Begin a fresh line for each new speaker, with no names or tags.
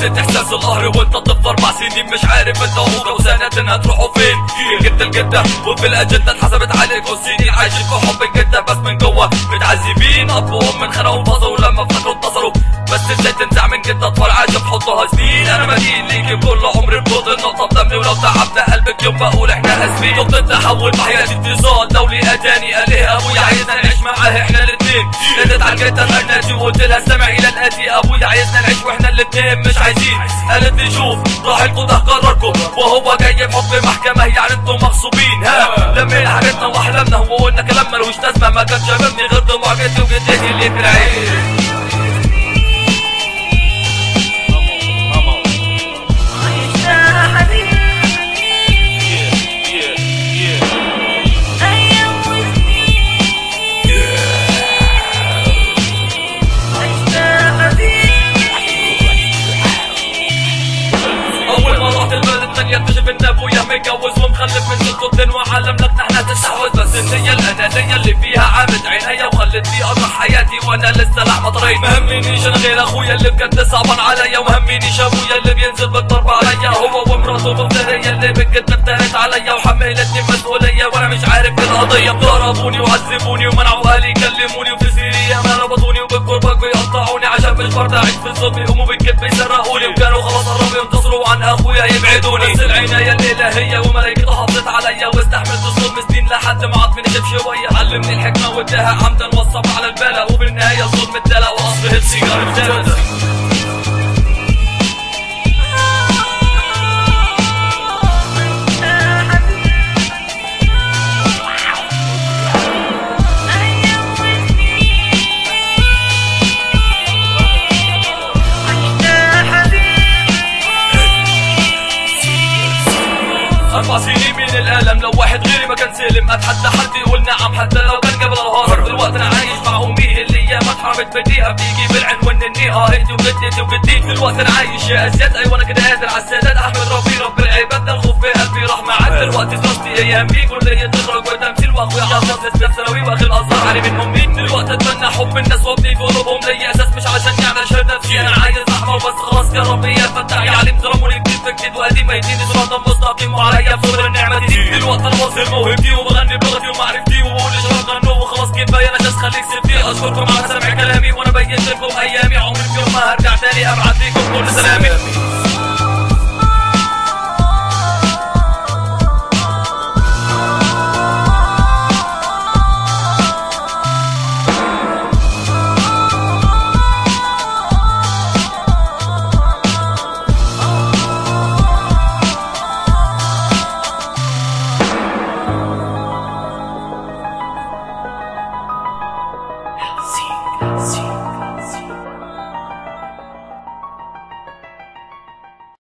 حسيت احساس القهر وانت طفل اربع سنين مش عارف انت وهو وسنتين هتروحوا فين جبت الجدة وفي الاجندة اتحسبت عليك والسنين عايشين في حب الجدة بس من جوه متعذبين اب وام من خنقوا وانفصلوا لما افتكروا اتصلوا بس ازاي تنزع من جدة اطفال عايشة في حضنها سنين انا مدين ليكي بكل عمري بجود النقطة بدمي ولو تعبت قلبك يوم بقول احنا اسفين نقطة تحول في حياتي اتصال دولي اداني قال ليه ابويا عايزنا نعيش معاه احنا الاتنين نادت على الجدة الارناتي وقلت لها استمع الى الاتي ابويا عايزنا نعيش واحنا الاتنين مش عايزين قالت لي شوف راح القضاء قرركم وهو جاي بحكم محكمة يعني انتم مغصوبين ها لمينا حاجتنا واحلامنا وقلنا كلام ملوش لازمة ما كانش شبابني غير دموع جدي وجدتي اللي في العين
عشتها حبيبي أيام وسنين عشتها حبيبي
اول ما رحت البلد الثانية اكتشف ان ابويا متجوز ومخلف من ست ابن وعلم لك نحن تستحوذ بس ان هي الانانية اللي فيها عامت عينيا وخلتني اقطع حياتي وانا لسه لحمة طريق مهمنيش انا غير اخويا اللي بجد صعبان عليا ومهمنيش ابويا اللي بينزل بالضرب عليا هو ومراته مفترية اللي بجد افترت عليا وحملتني مسؤولية وانا مش عارف إيه القضية ضربوني وعذبوني ومنعوا اهلي يكلموني وفي سيريا ما ربطوني وبالكرباج بيقطعوني عشان مش برضى اعيش في الصوت بيقوموا بالكذب يسرقوني وكانوا خلاص قربوا ينتصروا عن اخويا يبعدوني بس العناية الالهية وملايكته حافظت عليا واستحملت الظلم سنين لحد ما عض نشف شوية علمني الحكمة واداها عمدا والصبر على البلاء وفي النهاية الظلم اتدلع واصبح السيجار ابتدى
عشتها حبيبي أيام وسنين عشتها حبيبي
اربع سنين من الالم لو واحد غيري ما كان سلم اتحدى حد يقول نعم حتى لو كان قبل الهرب دلوقتي انا عايش مع امي اللي هي ما اتحرمت بديها بيجي بالعنوان النيها هيدي وجدتي وجدتي دلوقتي انا عايش يا ازياد ايوه انا كده قادر على السادات احمد ربي رب العباد ده الخوف في قلبي راح معاك دلوقتي دراستي ايامي كلية تخرج وتمثيل واخويا حافظ نسبة ثانوي واخي الازهر علي من امي دلوقتي اتمنى حب الناس وابني في قلوبهم ليا اساس مش عشان يعمل شهد نفسي انا عايز رحمه وبس خلاص يا ربي يا فتح يا عليم ظلموني جديد في جديد وقديم يديني صراطا مستقيم وعليا بصبر النعمة دي دلوقتي انا واصل موهبتي وبغني بلغتي ومعرفتي وبقول لشباب غنوا وخلاص كفايه انا جالس خليك سبتي اشكركم على سمع كلامي وانا بينت لكم ايامي عمري في يوم ما هرجع تاني ابعت لكم كل سلامي
See, see.